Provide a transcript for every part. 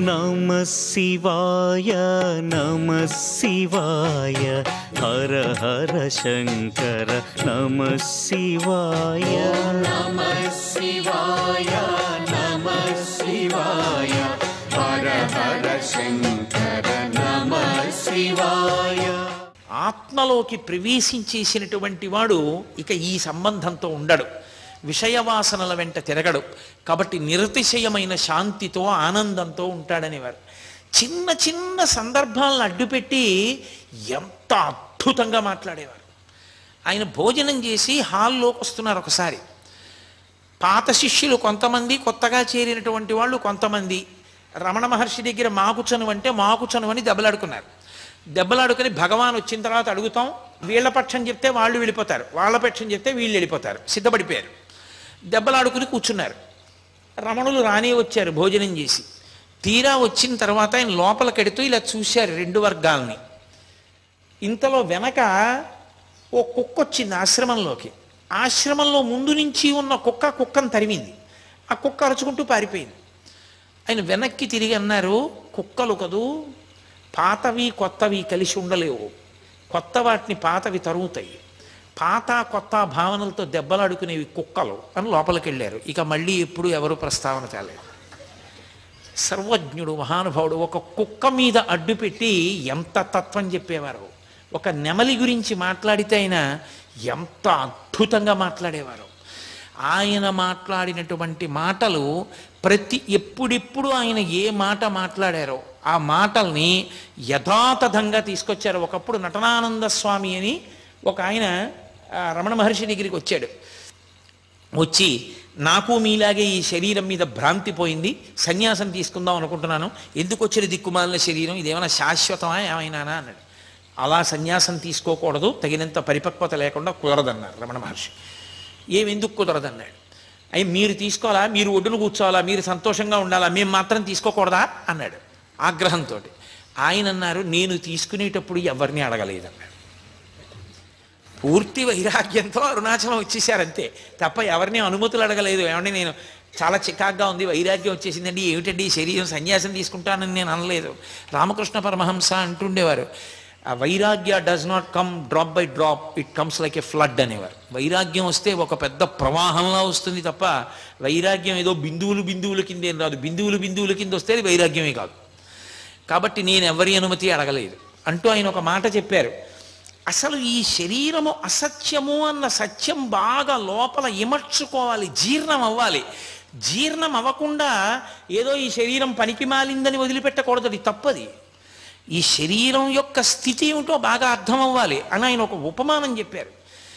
నమ శివాయ నమ శివాయ హర హర శంకర నమ శివాయ నమ శివాయ నమ శివాయ హర హర శంకర నమ శివాయ ఆత్మలోకి ప్రవేశించేసినటువంటి వాడు ఇక ఈ సంబంధంతో ఉండడు విషయవాసనల వెంట తిరగడు కాబట్టి నిరతిశయమైన శాంతితో ఆనందంతో ఉంటాడనేవారు చిన్న చిన్న సందర్భాలను అడ్డుపెట్టి ఎంత అద్భుతంగా మాట్లాడేవారు ఆయన భోజనం చేసి హాల్లోకి వస్తున్నారు ఒకసారి పాత శిష్యులు కొంతమంది కొత్తగా చేరినటువంటి వాళ్ళు కొంతమంది రమణ మహర్షి దగ్గర మాకు చనువు అంటే మాకు చనువు అని దెబ్బలాడుకున్నారు దెబ్బలాడుకుని భగవాన్ వచ్చిన తర్వాత అడుగుతాం వీళ్ళ పక్షం చెప్తే వాళ్ళు వెళ్ళిపోతారు వాళ్ళ పక్షం చెప్తే వీళ్ళు వెళ్ళిపోతారు సిద్ధపడిపోయారు దెబ్బలాడుకుని కూర్చున్నారు రమణులు రానే వచ్చారు భోజనం చేసి తీరా వచ్చిన తర్వాత ఆయన లోపలికెడుతూ ఇలా చూశారు రెండు వర్గాల్ని ఇంతలో వెనక ఓ కుక్క వచ్చింది ఆశ్రమంలోకి ఆశ్రమంలో ముందు నుంచి ఉన్న కుక్క కుక్కను తరిమింది ఆ కుక్క అరుచుకుంటూ పారిపోయింది ఆయన వెనక్కి తిరిగి అన్నారు కుక్కలు కదూ పాతవి కొత్తవి కలిసి ఉండలేవు కొత్త వాటిని పాతవి తరుగుతాయి పాత కొత్త భావనలతో దెబ్బలాడుకునేవి కుక్కలు అని లోపలికి వెళ్ళారు ఇక మళ్ళీ ఎప్పుడు ఎవరు ప్రస్తావన తేలేదు సర్వజ్ఞుడు మహానుభావుడు ఒక కుక్క మీద అడ్డుపెట్టి ఎంత తత్వం చెప్పేవారు ఒక నెమలి గురించి మాట్లాడితే ఆయన ఎంత అద్భుతంగా మాట్లాడేవారు ఆయన మాట్లాడినటువంటి మాటలు ప్రతి ఎప్పుడెప్పుడు ఆయన ఏ మాట మాట్లాడారో ఆ మాటల్ని యథాతథంగా తీసుకొచ్చారు ఒకప్పుడు నటనానంద స్వామి అని ఒక ఆయన ఆ, రమణ మహర్షి దగ్గరికి వచ్చాడు వచ్చి నాకు మీలాగే ఈ శరీరం మీద భ్రాంతి పోయింది సన్యాసం తీసుకుందాం అనుకుంటున్నాను ఎందుకు వచ్చిన దిక్కుమాలిన శరీరం ఇదేమైనా శాశ్వతమా ఏమైనానా అన్నాడు అలా సన్యాసం తీసుకోకూడదు తగినంత పరిపక్వత లేకుండా కుదరదన్నారు రమణ మహర్షి ఏమి ఎందుకు కుదరదన్నాడు అయ్యి మీరు తీసుకోవాలా మీరు ఒడ్డును కూర్చోవాలా మీరు సంతోషంగా ఉండాలా మేము మాత్రం తీసుకోకూడదా అన్నాడు ఆగ్రహంతో ఆయన అన్నారు నేను తీసుకునేటప్పుడు ఎవరిని అడగలేదన్నాడు పూర్తి వైరాగ్యంతో అరుణాచలం వచ్చేసారంతే తప్ప ఎవరిని అనుమతులు అడగలేదు ఏమంటే నేను చాలా చికాగ్గా ఉంది వైరాగ్యం వచ్చేసిందండి ఏమిటండి ఈ శరీరం సన్యాసం తీసుకుంటానని నేను అనలేదు రామకృష్ణ పరమహంస అంటుండేవారు ఆ వైరాగ్య does not come drop by drop it comes like a flood అనేవారు వైరాగ్యం వస్తే ఒక పెద్ద ప్రవాహంలా వస్తుంది తప్ప వైరాగ్యం ఏదో బిందువులు బిందువుల కింద ఏం రాదు బిందువులు బిందువుల కింద వస్తే అది వైరాగ్యమే కాదు కాబట్టి నేను ఎవరి అనుమతి అడగలేదు అంటూ ఆయన ఒక మాట చెప్పారు అసలు ఈ శరీరము అసత్యము అన్న సత్యం బాగా లోపల ఇమర్చుకోవాలి జీర్ణం అవ్వాలి జీర్ణం అవ్వకుండా ఏదో ఈ శరీరం పనికి మాలిందని వదిలిపెట్టకూడదు అది తప్పది ఈ శరీరం యొక్క స్థితి ఏమిటో బాగా అర్థం అవ్వాలి అని ఆయన ఒక ఉపమానం చెప్పారు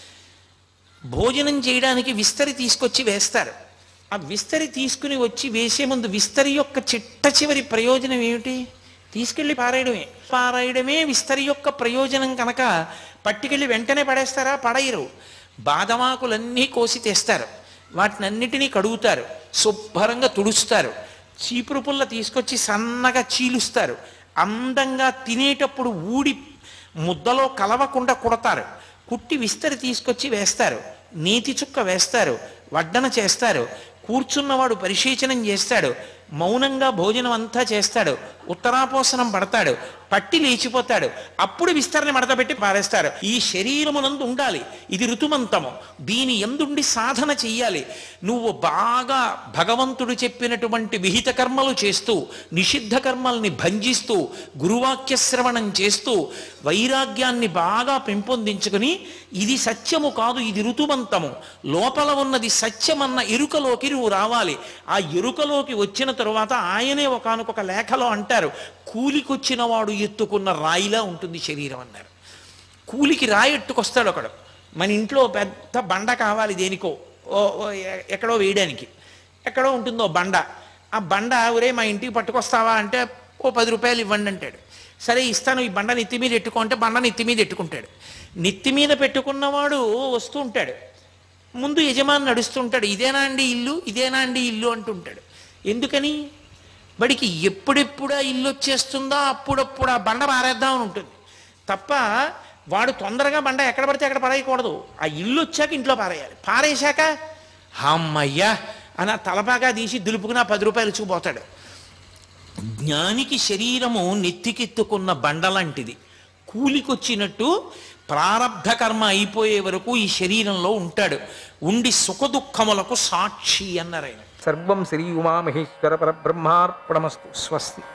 భోజనం చేయడానికి విస్తరి తీసుకొచ్చి వేస్తారు ఆ విస్తరి తీసుకుని వచ్చి వేసే ముందు విస్తరి యొక్క చిట్ట చివరి ప్రయోజనం ఏమిటి తీసుకెళ్ళి పారేయడమే పారేయడమే విస్తరి యొక్క ప్రయోజనం కనుక పట్టుకెళ్ళి వెంటనే పడేస్తారా పడేయరు బాదమాకులన్నీ కోసి తెస్తారు వాటినన్నిటినీ కడుగుతారు శుభ్రంగా తుడుస్తారు చీపురు పుల్ల తీసుకొచ్చి సన్నగా చీలుస్తారు అందంగా తినేటప్పుడు ఊడి ముద్దలో కలవకుండా కుడతారు కుట్టి విస్తరి తీసుకొచ్చి వేస్తారు నీతి చుక్క వేస్తారు వడ్డన చేస్తారు కూర్చున్నవాడు పరిశీచనం చేస్తాడు మౌనంగా భోజనం అంతా చేస్తాడు ఉత్తరాపోసనం పడతాడు పట్టి లేచిపోతాడు అప్పుడు విస్తరణ మడతపెట్టి పారేస్తారు ఈ శరీరమునందు ఉండాలి ఇది ఋతుమంతము దీని ఎందుండి సాధన చెయ్యాలి నువ్వు బాగా భగవంతుడు చెప్పినటువంటి విహిత కర్మలు చేస్తూ నిషిద్ధ కర్మల్ని భంజిస్తూ గురువాక్య శ్రవణం చేస్తూ వైరాగ్యాన్ని బాగా పెంపొందించుకుని ఇది సత్యము కాదు ఇది ఋతుమంతము లోపల ఉన్నది సత్యమన్న ఎరుకలోకి నువ్వు రావాలి ఆ ఎరుకలోకి వచ్చిన తరువాత ఆయనే ఒకానొక లేఖలో అంటారు కూలికొచ్చిన వాడు ఎత్తుకున్న రాయిలా ఉంటుంది శరీరం అన్నారు కూలికి రాయి ఎట్టుకొస్తాడు ఒకడు మన ఇంట్లో పెద్ద బండ కావాలి దేనికో ఓ ఓ ఎ- ఎక్కడో వేయడానికి ఎక్కడో ఉంటుందో బండ ఆ బండ ఒరే మా ఇంటికి పట్టుకొస్తావా అంటే ఓ పది రూపాయలు ఇవ్వండి అంటాడు సరే ఇస్తాను ఈ బండ నెత్తి మీద ఎట్టుకో అంటే బండ నెత్తి మీద ఎట్టుకుంటాడు నెత్తి మీద పెట్టుకున్నవాడు వస్తూ ఉంటాడు ముందు యజమాని నడుస్తుంటాడు ఇదేనా అండి ఇల్లు ఇదేనా అండి ఇల్లు అంటుంటాడు ఎందుకని వాడికి ఎప్పుడెప్పుడు ఆ ఇల్లు వచ్చేస్తుందో అప్పుడప్పుడు ఆ బండ మారేద్దామని ఉంటుంది తప్ప వాడు తొందరగా బండ ఎక్కడ పడితే అక్కడ పడేయకూడదు ఆ ఇల్లు వచ్చాక ఇంట్లో పారేయాలి పారేశాక అమ్మయ్యా అని ఆ తలపాగా తీసి దులుపుకుని ఆ పది రూపాయలు ఇచ్చుకుపోతాడు జ్ఞానికి శరీరము నెత్తికెత్తుకున్న బండలాంటిది కూలికొచ్చినట్టు ప్రారబ్ధ కర్మ అయిపోయే వరకు ఈ శరీరంలో ఉంటాడు ఉండి సుఖదుఖములకు సాక్షి అన్నారు ఆయన సర్వం శ్రీ ఉమామహేశ్వర పరబ్రహ్మార్పణమస్తు స్వస్తి